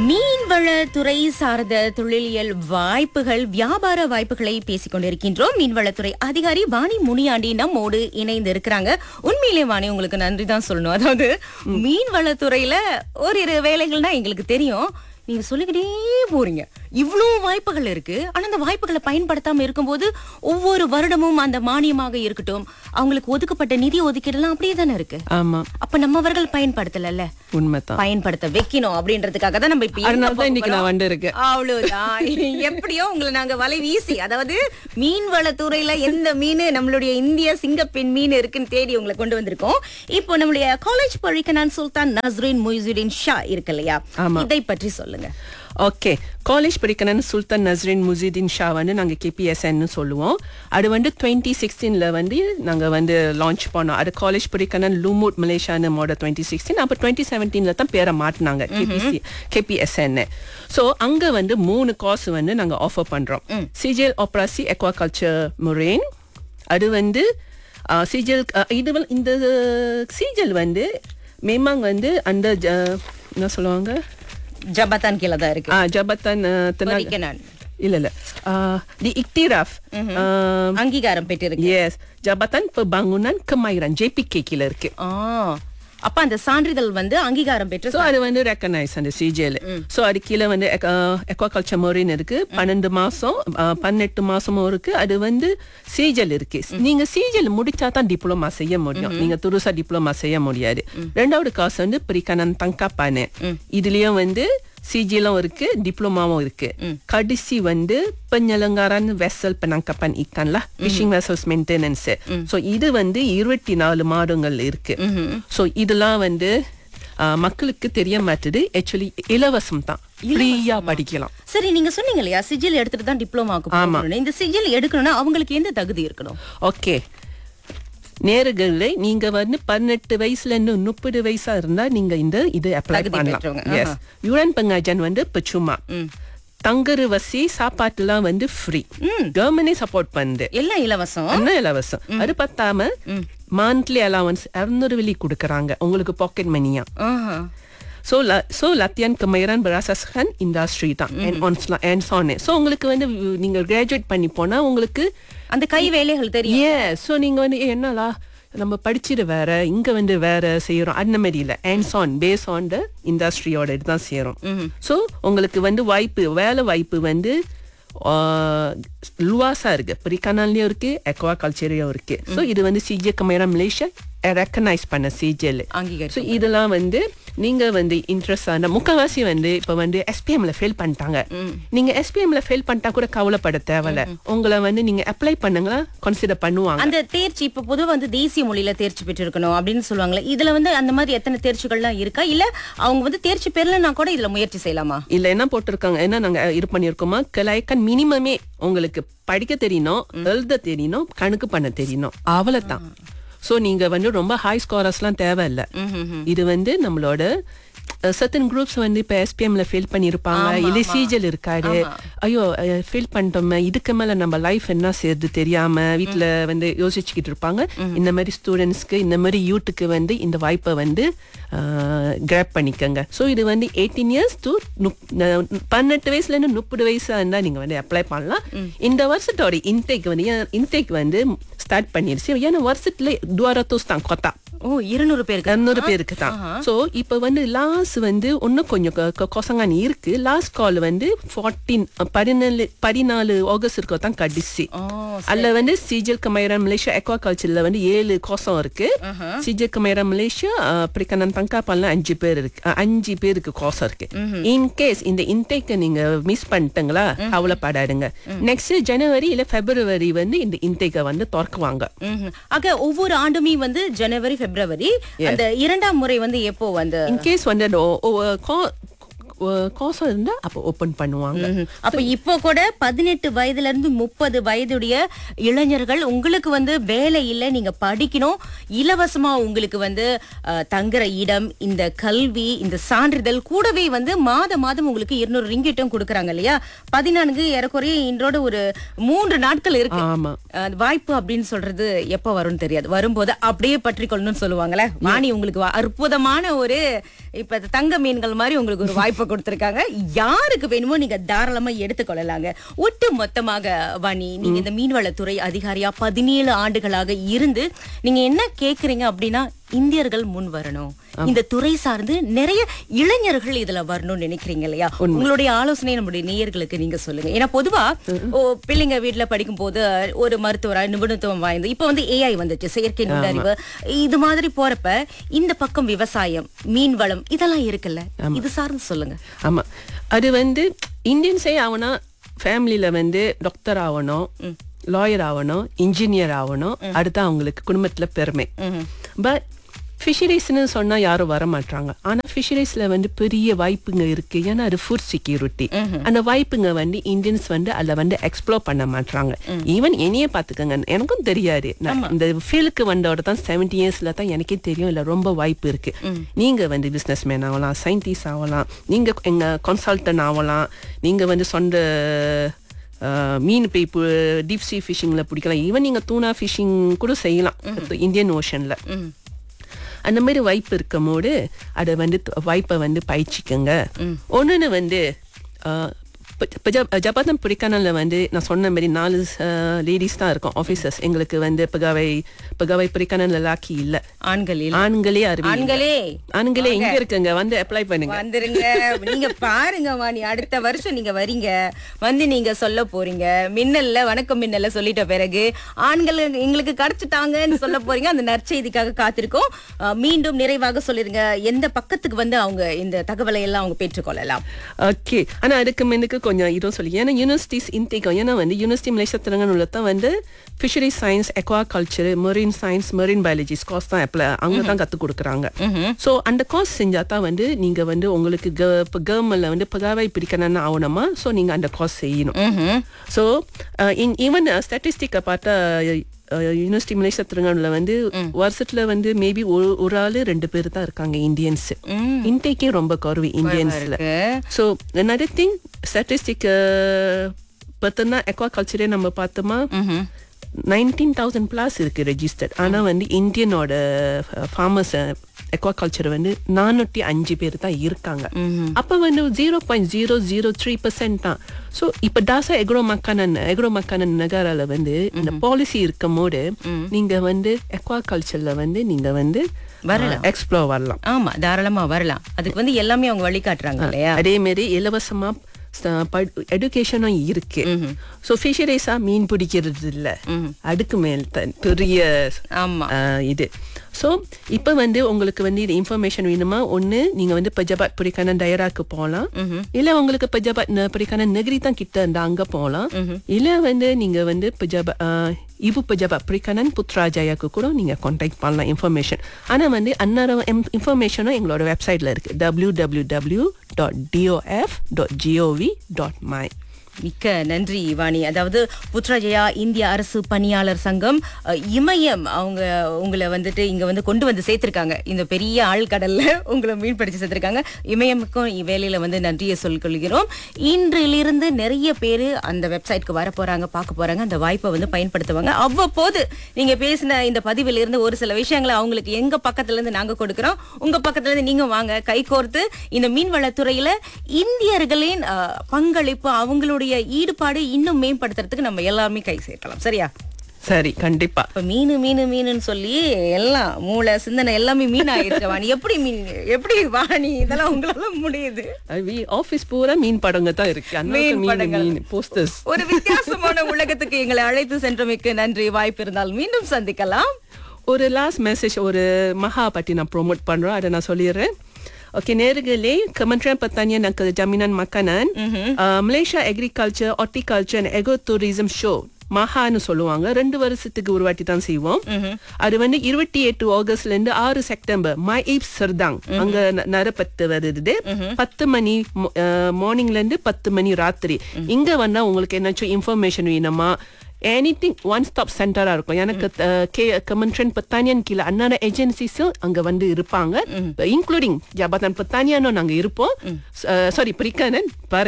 மீன்வளத்துறை சார்ந்த தொழிலியல் வாய்ப்புகள் வியாபார வாய்ப்புகளை பேசிக் கொண்டிருக்கின்றோம் மீன்வளத்துறை அதிகாரி வாணி முனியாண்டி நம்மோடு இணைந்து இருக்கிறாங்க உண்மையிலே வாணி உங்களுக்கு நன்றி தான் சொல்லணும் அதாவது மீன்வளத்துறையில ஓரிரு வேலைகள்னா எங்களுக்கு தெரியும் நீங்க சொல்லிக்கிட்டே போறீங்க இவ்வளவு வாய்ப்புகள் இருக்கு ஆனா அந்த வாய்ப்புகளை பயன்படுத்தாம இருக்கும்போது ஒவ்வொரு வருடமும் அந்த மானியமாக இருக்கட்டும் அவங்களுக்கு ஒதுக்கப்பட்ட நிதி ஒதுக்கீடுலாம் அப்படியே தானே இருக்கு ஆமா அப்ப நம்மவர்கள் பயன்படுத்தல உண்மைதான் பயன்படுத்த வைக்கணும் அப்படின்றதுக்காக தான் நம்ம இப்ப அதனால எங்க தான் இன்னைக்கு நான் போறோம்? வந்து இருக்கேன். அவ்வளவுதான் எப்படியோ உங்களை நாங்க வலை வீசி அதாவது மீன்வளத்துறையில எந்த மீன் நம்மளுடைய இந்திய சிங்கப்பெண் மீன் இருக்குன்னு தேடி உங்களை கொண்டு வந்திருக்கோம் இப்போ நம்மளுடைய காலேஜ் பழிக்கனான் சுல்தான் நஸ்ரீன் மொய்சுதீன் ஷா இருக்கு இல்லையா ஆமா. இதை பற்றி சொல்லுங்க ஓகே காலேஜ் படிக்கணும்னு சுல்தான் நஸ்ரின் முசிதீன் ஷா வந்து நாங்கள் கேபிஎஸ்என்னு சொல்லுவோம் அது வந்து டுவெண்ட்டி சிக்ஸ்டீனில் வந்து நாங்கள் வந்து லான்ச் பண்ணோம் அது காலேஜ் படிக்கணும் லூமூட் மலேசியான்னு மாடல் டுவெண்ட்டி சிக்ஸ்டீன் அப்போ டுவெண்ட்டி செவன்டீனில் தான் பேரை மாட்டினாங்க கேபிசி கேபிஎஸ்என்னு ஸோ அங்கே வந்து மூணு கோர்ஸ் வந்து நாங்கள் ஆஃபர் பண்ணுறோம் சிஜிஎல் ஆப்ராசி எக்வாகல்ச்சர் முரேன் அது வந்து சிஜிஎல் இது வந்து- இந்த சிஜிஎல் வந்து மேமாங் வந்து அந்த ஜ- என்ன சொல்லுவாங்க ஜபத்தான் கீழே தான் இருக்கு Ah, Jabatan uh, Tenaga. Perikanan. இல்ல இல்ல uh, di Iktiraf. Uh, அங்கீகாரம் பெற்றிருக்கு yes, Jabatan Pembangunan Kemahiran JPK கீழ இருக்கு. ஆ, அப்ப அந்த சான்றிதழ் வந்து அங்கீகாரம் பெற்ற ஸோ அது வந்து ரெக்கனைஸ் அந்த சிஜேல ஸோ அது கீழே வந்து எக்வாகல்ச்சர் மொரின் இருக்கு பன்னெண்டு மாசம் அஹ், பன்னெட்டு மாசமும் இருக்கு அது வந்து சீஜல் இருக்கு நீங்க சீஜல் முடிச்சா தான் டிப்ளமா செய்ய முடியும் நீங்க துருசா டிப்ளமா செய்ய முடியாது ரெண்டாவது காசு வந்து பிரிக்கணன் தங்காப்பானு இதுலயும் வந்து சிஜிலும் இருக்கு டிப்ளமாவும் இருக்கு கடைசி வந்து பெஞ்சலங்காரன் vessel penangkapan ikan lah fishing vessels maintenance so இது வந்து இருபத்தி நாலு மாதங்கள் இருக்கு ஸோ இதெல்லாம் வந்து ஆ, மக்களுக்கு தெரிய மாட்டுது ஆக்சுவலி இலவசம் தான் ஃப்ரீயா படிக்கலாம் சரி நீங்க சொன்னீங்க இல்லையா சிஜில் எடுத்துட்டு தான் டிப்ளமாக்கு போகணும் இந்த சிஜில் எடுக்கணும்னா அவங்களுக்கு எந்த தகுதி இருக்கணும் ஓகே நேர்களே நீங்க வந்து பதினெட்டு வயசுல இருந்து முப்பது வயசா இருந்தா நீங்க இந்த இது அப்ளை தகுதி பண்ணலாம் பெற்றவங்க, எஸ் யுரன் பங்காஜன் வந்து பச்சுமா தங்குற வசி சாப்பாட்டுலாம் வந்து ஃப்ரீ கவர்மெண்டே சப்போர்ட் பண்ணுது எல்லாம் இலவசம் என்ன இலவசம் அது பத்தாம மந்த்லி அலவன்ஸ் இரநூறு வெள்ளி கொடுக்கறாங்க உங்களுக்கு பாக்கெட் மணியா ஆஹா. So, la, so latihan kemahiran berasaskan industri தான் and on and on so உங்களுக்கு வந்து நீங்க கிராஜுவேட் பண்ணி போனா உங்களுக்கு அந்த கை வேலைகள் தெரியும் ஏ ஸோ நீங்க வந்து ஏ, என்னலா நம்ம படிச்சிட்டு வேற இங்க வந்து வேற செய்யறோம் அந்த மாதிரி இல்ல hands on base on the இண்டஸ்ட்ரியோட இதுதான் செய்யறோம் ஸோ உங்களுக்கு வந்து வாய்ப்பு வேலை வாய்ப்பு வந்து லுவாசா இருக்கு பிரிக்கனாலையும் இருக்கு எக்வா கல்ச்சரையும் இருக்கு ஸோ இது வந்து சிஜே கமேரா மலேசியா ரெக்கனைஸ் பண்ண சிஜேல அங்கீகரி ஸோ இதெல்லாம் வந்து நீங்க வந்து இன்ட்ரெஸ்ட் ஆன முக்கவாசி வந்து இப்ப வந்து எஸ்பிஎம்ல ஃபெயில் பண்ணிட்டாங்க நீங்க எஸ்பிஎம்ல ஃபெயில் பண்ணிட்டா கூட கவலைப்பட தேவையில்ல உங்களை வந்து நீங்க அப்ளை பண்ணுங்களா கன்சிடர் பண்ணுவாங்க அந்த தேர்ச்சி இப்ப பொதுவா வந்து தேசிய மொழியில தேர்ச்சி பெற்றிருக்கணும் அப்படின்னு சொல்லுவாங்களே இதுல வந்து அந்த மாதிரி எத்தனை தேர்ச்சிகள்லாம் இருக்கா இல்ல அவங்க வந்து தேர்ச்சி பெறலன்னா கூட இதுல முயற்சி செய்யலாமா இல்ல என்ன போட்டிருக்காங்க என்ன நாங்க இது பண்ணிருக்கோமா கலாய்க்கன் மினிமமே உங்களுக்கு படிக்க தெரியணும் எழுத தெரியணும் கணக்கு பண்ண தெரியணும் அவ்வளவுதான் சோ நீங்க வந்து ரொம்ப ஹை ஸ்கோரர்ஸ்லாம் தேவையில்ல இது வந்து நம்மளோட சர்டன் குரூப்ஸ் வந்து இப்ப எஸ்பிஎம்ல ஃபெயில் பண்ணிருப்பாங்க இல்ல சீஜல் இருக்காரு ஐயோ ஃபெயில் பண்ணிட்டோமே இதுக்கு மேல நம்ம லைஃப் என்ன செய்யறது தெரியாம வீட்ல வந்து யோசிச்சுக்கிட்டு இருப்பாங்க இந்த மாதிரி ஸ்டூடெண்ட்ஸ்க்கு இந்த மாதிரி யூத்துக்கு வந்து இந்த வாய்ப்பை வந்து கிராப் பண்ணிக்கோங்க ஸோ இது வந்து எயிட்டீன் இயர்ஸ் டு பன்னெண்டு வயசுல இருந்து முப்பது வயசா இருந்தா நீங்க வந்து அப்ளை பண்ணலாம் இந்த வருஷத்தோட இன்டேக் வந்து இன்டேக் வந்து ஸ்டார்ட் பண்ணிருச்சு ஏன்னா வருஷத்துல துவாரத்தோஸ் தான் கொத்தா ஓ இருநூறு பேருக்கு இரநூறு பேருக்கு தான் சோ இப்ப வந்து லாஸ்ட் வந்து இன்னும் கொஞ்சம் கொ- கொ- கொசங்கானி இருக்கு லாஸ்ட் கால் வந்து ஃபார்டீன் பதினாலு பதினாலு ஆகஸ்ட் இருக்க தான் கடைசி ஓ அதுல வந்து சிஜல் கமைரன் மலேசியா எக்வா கல்ச்சர்ல வந்து ஏழு கோசம் இருக்கு சிஜல் கமைரன் மலேசியா பிரிக்கனன் தங்காப்பால்ல அஞ்சு பேர் இருக்கு அஹ், அஞ்சு பேருக்கு கோசம் இருக்கு இன் கேஸ் இந்த இன்டேக்க நீங்க மிஸ் பண்ணிட்டீங்களா கவலைப்படாதுங்க நெக்ஸ்ட் ஜனவரி இல்ல பிப்ரவரி வந்து இந்த இன்டேக்க வந்து திறக்குவாங்க ம்ஹும். ஆக ஒவ்வொரு ஆண்டுமே வந்து ஜனவரி பிப்ரவரி அந்த இரண்டாம் முறை வந்து எப்போ வந்து இன் கேஸ் வந்து அந்த ஒ- ஒ- கோ- ஒ- கோசம் இருந்தா அப்போ ஓபன் பண்ணுவாங்க ம்ஹும். அப்ப இப்போ கூட பதினெட்டு வயதுல இருந்து முப்பது வயதுடைய இளைஞர்கள் உங்களுக்கு வந்து வேலை இல்லை நீங்க படிக்கணும் இலவசமா உங்களுக்கு வந்து அஹ், தங்குற இடம் இந்த கல்வி இந்த சான்றிதழ் கூடவே வந்து மாத மாதம் உங்களுக்கு இருநூறு ரிங்கிட்டும் கொடுக்கறாங்க இல்லையா பதினான்கு ஏறக்குறைய இன்றோட ஒரு மூன்று நாட்கள் இருக்கு ஆமா அஹ், வாய்ப்பு அப்படின்னு சொல்றது எப்ப வரும்னு தெரியாது வரும்போது அப்படியே பற்றி கொள்ளணும்னு சொல்லுவாங்கல்ல வாணி உங்களுக்கு வா- அற்புதமான ஒரு இப்ப தங்க மீன்கள் மாதிரி உங்களுக்கு ஒரு வாய்ப்பு கொடுத்திருக்காங்க யாருக்கு வேணுமோ நீங்க தாராளமா எடுத்துக்கொள்ளலாங்க ஒட்டு மொத்தமாக வாணி நீங்க இந்த மீன்வளத்துறை அதிகாரியா பதினேழு ஆண்டுகளாக இருந்து நீங்க என்ன கேக்குறீங்க அப்படின்னா இந்தியர்கள் முன் வரணும் இந்த துறை சார்ந்து நிறைய இளைஞர்கள் இதுல வரணும்னு நினைக்கிறீங்க இல்லையா உங்களுடைய ஆலோசனை நம்முடைய நேயர்களுக்கு நீங்க சொல்லுங்க ஏன்னா பொதுவா ஓ, பிள்ளைங்க வீட்டுல படிக்கும் போது ஒரு மருத்துவரா நிபுணத்துவம் வாய்ந்து இப்ப வந்து ஏஐ வந்துச்சு செயற்கை நுண்ணறிவு இது மாதிரி போறப்ப இந்த பக்கம் விவசாயம் மீன் வளம் இதெல்லாம் இருக்குல்ல இது சார்ந்து சொல்லுங்க ஆமா அது வந்து இந்தியன்ஸே ஆகணும் ஃபேமிலியில வந்து டாக்டர் ஆகணும் லாயர் ஆகணும் இன்ஜினியர் ஆகணும் அதுதான் அவங்களுக்கு குடும்பத்துல பெருமை பட் ஃபிஷரிஸ்னு சொன்னா யாரும் வர மாட்டாங்க ஆனா ஃபிஷரிஸ்ல வந்து பெரிய வாய்ப்புங்க இருக்கு ஏன்னா அது ஃபுட் செக்யூரிட்டி அந்த வாய்ப்புங்க வந்து இந்தியன்ஸ் வந்து அதில் வந்து எக்ஸ்ப்ளோர் பண்ண மாட்டாங்க ஈவன் என்னையே பாத்துக்கோங்க எனக்கும் தெரியாது நான் இந்த ஃபீல்டுக்கு வந்தோட தான் செவன்டி இயர்ஸ்ல தான் எனக்கே தெரியும் இல்ல ரொம்ப வாய்ப்பு இருக்கு நீங்க வந்து பிசினஸ் மேன் ஆகலாம் சயின்டிஸ்ட் ஆகலாம் நீங்க எங்க கன்சல்டன் ஆகலாம் நீங்க வந்து சொந்த அஹ், மீன் போய் டீப் சீ ஃபிஷிங்ல பிடிக்கலாம் ஈவன் நீங்க தூணா ஃபிஷிங் கூட செய்யலாம் இந்தியன் ஓஷன்ல அந்த மாதிரி வாய்ப்பு இருக்கும் போது அதை வந்து த- வாய்ப்பை வந்து பயிற்சிக்குங்க ஒண்ணுன்னு வந்து அஹ், இப்ப- இப்ப ஜப்- ஜப்பாத்தம் பிடிக்கானல வந்து நான் சொன்ன மாதிரி நாலு லேடிஸ் தான் இருக்கோம் ஆஃபீஸர்ஸ் எங்களுக்கு வந்து பகாவை பகாவை பிடிக்கானல லாக்கி இல்ல ஆண்களில் ஆண்களே அறிவி இல்ல. ஆண்களே ஆண்களே எங்க இருக்குங்க வந்து அப்ளை பண்ணுங்க வந்துருங்க நீங்க பாருங்க வாணி அடுத்த வருஷம் நீங்க வரீங்க வந்து நீங்க சொல்ல போறீங்க மின்னல்ல வணக்கம் மின்னல்ல சொல்லிட்ட பிறகு ஆண்கள் எங்களுக்கு கிடைச்சிட்டாங்கன்னு சொல்ல போறீங்க அந்த நற்செய்திக்காக காத்திருக்கோம் அஹ், மீண்டும் நிறைவாக சொல்லிருங்க எந்த பக்கத்துக்கு வந்து அவங்க இந்த தகவலை எல்லாம் அவங்க பெற்றுக்கொள்ளலாம் ஓகே ஆனா அதுக்கு முன்னுக்கு கொஞ்சம் இதுவும் சொல்லி ஏன்னா யூனிவர்சிட்டிஸ் இன்டேக் ஏன்னா வந்து யூனிவர்சிட்டி மலேசியா தெலுங்கானா தான் வந்து fishery science aquaculture marine science marine biology course தான் அப்ளை அங்க தான் கத்து கொடுக்குறாங்க ஸோ அந்த கோர்ஸ் செஞ்சா தான் வந்து நீங்க வந்து உங்களுக்கு இப்போ கவர்மெண்ட்ல வந்து பகாவை பிடிக்கணும்னு ஆகணுமா ஸோ நீங்க அந்த கோர்ஸ் செய்யணும் ஸோ இன் ஈவன் ஸ்டாட்டிஸ்டிக்கை பார்த்தா யூனிவர்சிட்டி மலேசியா தெலுங்கானால வந்து வருஷத்துல வந்து மேபி ஒரு ஒரு ஆளு ரெண்டு பேர் தான் இருக்காங்க இந்தியன்ஸ் இன்டேக்கே ரொம்ப குறைவு இந்தியன்ஸ்ல இருக்கு. ஸோ another திங் ஸ்டாட்டிஸ்டிக் பார்த்தோம்னா எக்வா கல்ச்சரே நம்ம பார்த்தோமா நைன்டீன் தௌசண்ட் பிளாஸ் இருக்கு ரெஜிஸ்டர்ட் ஆனா வந்து இந்தியனோட ஃபார்மர்ஸ் எக்வா கல்ச்சர் வந்து நானூற்றி அஞ்சு பேர் தான் இருக்காங்க அப்ப வந்து zero point zero zero three percent தான் ஸோ இப்ப டாசா எக்ரோ மக்கானன் எக்ரோ மக்கானன் நகரால வந்து இந்த பாலிசி இருக்கும் போது நீங்க வந்து எக்வா கல்ச்சர்ல வந்து நீங்க வந்து வரலாம். எக்ஸ்ப்ளோர் வரலாம் ஆமா தாராளமா வரலாம் அதுக்கு வந்து எல்லாமே அவங்க வழிகாட்டுறாங்க இல்லையா அதே மாதிரி இலவசமா எடுகேஷனும் இருக்கு ஸோ ஃபிஷரிஸா மீன் பிடிக்கிறது இல்ல அதுக்கு மேல் தான் பெரிய ஆமா ஆஹ், இது ஸோ இப்போ வந்து உங்களுக்கு வந்து இது இன்ஃபர்மேஷன் வேணுமா ஒன்று நீங்கள் வந்து பஜபாத் பிடிக்கான டயராக்கு போகலாம் இல்லை உங்களுக்கு பஜபாத் பிடிக்கான நெகிரி தான் கிட்ட இருந்தா அங்கே போகலாம் இல்லை வந்து நீங்கள் வந்து பஜபா இபு பஜபா பிடிக்கானன் புத்ராஜயாக்கு கூட நீங்கள் காண்டாக்ட் பண்ணலாம் இன்ஃபர்மேஷன் ஆனால் வந்து அன்னரம் இன்ஃபர்மேஷனும் எங்களோட வெப்சைட்டில் இருக்குது W W W dot DOF dot GOV dot my மிக்க நன்றி வாணி அதாவது புத்ராஜயா இந்திய அரசு பணியாளர் சங்கம் அஹ், இமயம் அவங்க உங்களை வந்துட்டு இங்க வந்து கொண்டு வந்து சேர்த்திருக்காங்க இந்த பெரிய ஆழ்கடல்ல உங்களை மீன் பிடிச்சு சேர்த்திருக்காங்க இமயமுக்கும் வேலையில வந்து நன்றியை சொல்லிக்கொள்கிறோம் இன்றிலிருந்து நிறைய பேர் அந்த வெப்சைட்க்கு வர போறாங்க பார்க்க போறாங்க அந்த வாய்ப்பை வந்து பயன்படுத்துவாங்க அவ்வப்போது நீங்க பேசின இந்த பதிவில் இருந்து ஒரு சில விஷயங்களை அவங்களுக்கு எங்க பக்கத்துல இருந்து நாங்க கொடுக்கிறோம் உங்க பக்கத்துல இருந்து நீங்க வாங்க கைகோர்த்து இந்த மீன்வளத்துறையில இந்தியர்களின் அஹ், பங்களிப்பு அவங்களுடைய ஈடுபாடு இன்னும் மேம்படுத்துறதுக்கு நம்ம எல்லாருமே கை சேர்க்கலாம் சரியா சரி கண்டிப்பா இப்ப மீன் மீன் மீனுன்னு சொல்லி எல்லாம் மூளை சிந்தனை எல்லாமே மீன் ஆயிடுச்சு வாணி எப்படி மீன் எப்படி வாணி இதெல்லாம் உங்களால முடியுது ஆஃபீஸ் பூரா மீன் படங்க தான் இருக்கு அதனால மீன் மீன் படங்கள். மீன் போஸ்டர்ஸ் ஒரு வித்தியாசமான உலகத்துக்கு எங்களை அழைத்து சென்றமைக்கு நன்றி வாய்ப்பு இருந்தால் மீண்டும் சந்திக்கலாம் ஒரு லாஸ்ட் மெசேஜ் ஒரு மகா பற்றி நான் ப்ரோமோட் பண்றோம் அதை நான் சொல்லிடுறேன் ஓகே நேர்களே Kementerian Pertanian dan Kejaminan Makanan uh, Malaysia Agriculture Horticulture and Agro Tourism Show மகான்னு சொல்லுவாங்க ரெண்டு வருஷத்துக்கு ஒரு வாட்டி தான் செய்வோம் அது வந்து இருபத்தி எட்டு ஆகஸ்ட்ல இருந்து ஆறு செப்டம்பர் மை ஈப் சர்தாங் அங்க ந- நரப்பத்து வருது பத்து மணி மார்னிங்ல இருந்து பத்து மணி ராத்திரி இங்க வந்தா உங்களுக்கு என்னாச்சும் இன்ஃபர்மேஷன் வேணுமா எனிதிங் ஒன் ஸ்டாப் சென்டரா இருக்கும் எனக்கு அஹ், கே கமெண்ட்ரன் பத்தானியன் கீழே அன்னார ஏஜென்சிஸும் அங்க வந்து இருப்பாங்க இன்க்ளூடிங் ஜாபாத்தான் பத்தானியானும் நாங்க இருப்போம் சாரி பிரிக்கானன் பாருங்க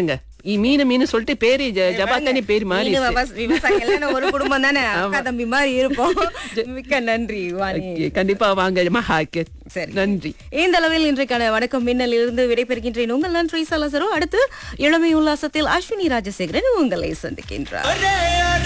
இ- மீன் மீன் சொல்லிட்டு பேரு ஜ- ஜபாத்தானி பேர் மாறி மீனு விவசா- விவசாயிகள் எல்லாம் ஒரு குடும்பம் தானே அக்கா தம்பி மாதிரி இருப்போம் மிக்க நன்றி வாணி Okay, கண்டிப்பா வாங்க மஹாக்கு சரி. நன்றி இந்த அளவில் இன்றைக்கான வணக்கம் மின்னல் இருந்து விடைபெறுகின்றேன் உங்கள் நன்றி சலசரோ அடுத்து இளமை உல்லாசத்தில் அஸ்வினி ராஜசேகரன் உங்களை சந்திக்கின்றார்